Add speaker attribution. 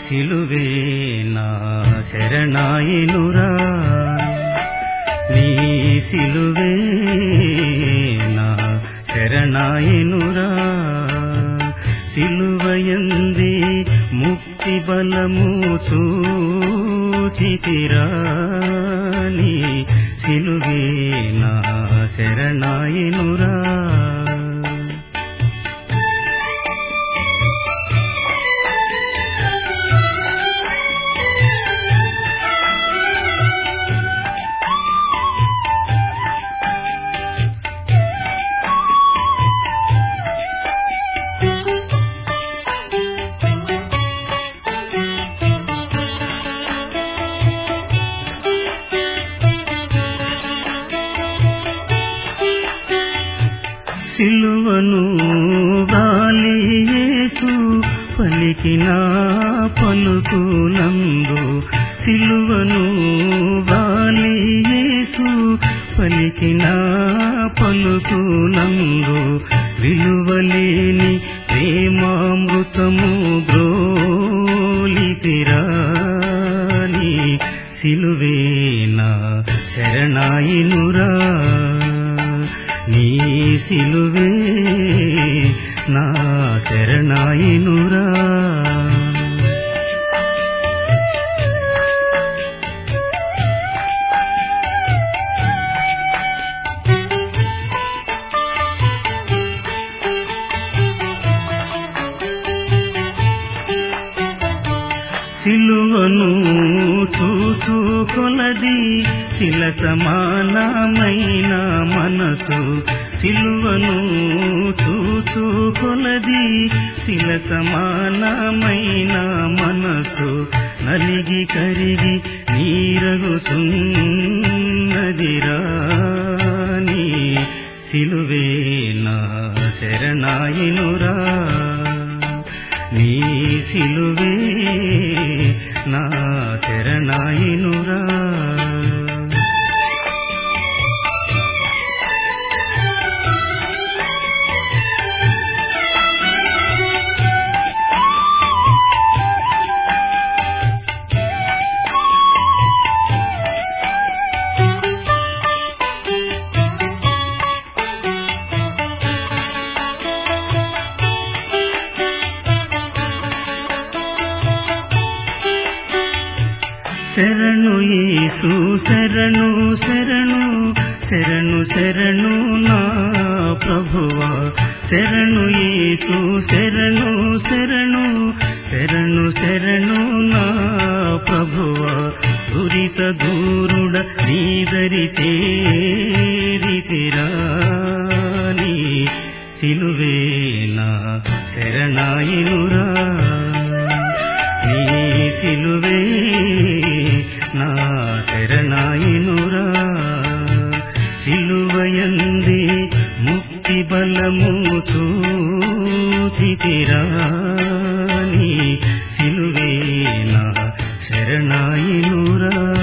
Speaker 1: సిలువే నా శరణాయినురా నీ సిలువే నా శరణాయినురా సిలువయంది ముక్తి బలము చూచితిరా నీ సిలువే నా శరణాయినురా సిలువను గాలియేసు పలికిన పలుకునందు సిలువను గాలియేసు పలికిన పలుకునందు విలువలేని ప్రేమామృతము గ్రోలితిరాని సిలువేనా శరణాయినురా నీ సిలువే నా శరణాయినురా సిలువను చూచు కొలది శిల సమానమైన మనసు సిలువను చూచు కొలది శిల సమానమైన మనసు నలిగి కరిగి నీరగుసున్నదిరాని సిలువే నా శరణాయినురా నీ సిలువే నా శరణాయినురా శరణు యేసు శరణు శరణు శరణు శరణు నా ప్రభువా శరణు యేసు శరణు శరణు శరణు శరణు నా ప్రభువా దురిత దూరుడ నీదరి తేరితిరాని సిలువే నా శరణాయినురా నీ సిలువే నా శరణాయినురా సిలువయంది ముక్తి బలము చూచితిరా నీ సిలువే నా శరణాయినురా